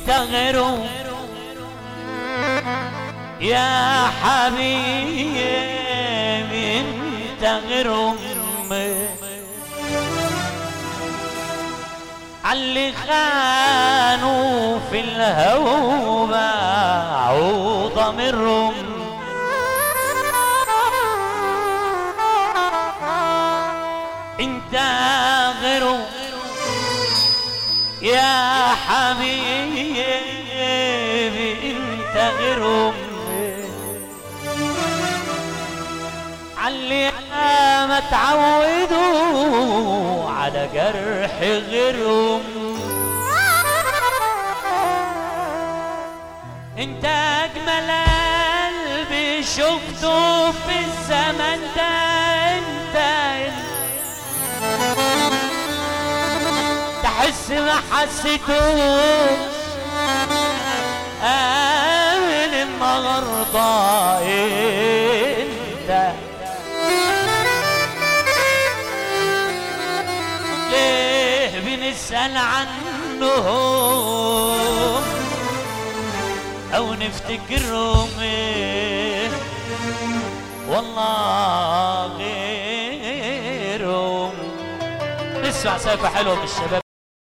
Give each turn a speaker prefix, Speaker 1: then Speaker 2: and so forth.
Speaker 1: انت غيرهم يا حبيبي انت غيرهم علي خانوا في الهوى باعوا ضميرهم انت غيرهم يا حبيبي انت غيرهم علي ما تعودوا على جرح غيرهم انت اجمل قلبي شفته في الزمن ده انت تحس ما حسيتوش قبل النهارده انت ليه بنسأل عنهم او نفتكرهم إيه والله غيرهم نسمع سالفة حلوة من الشباب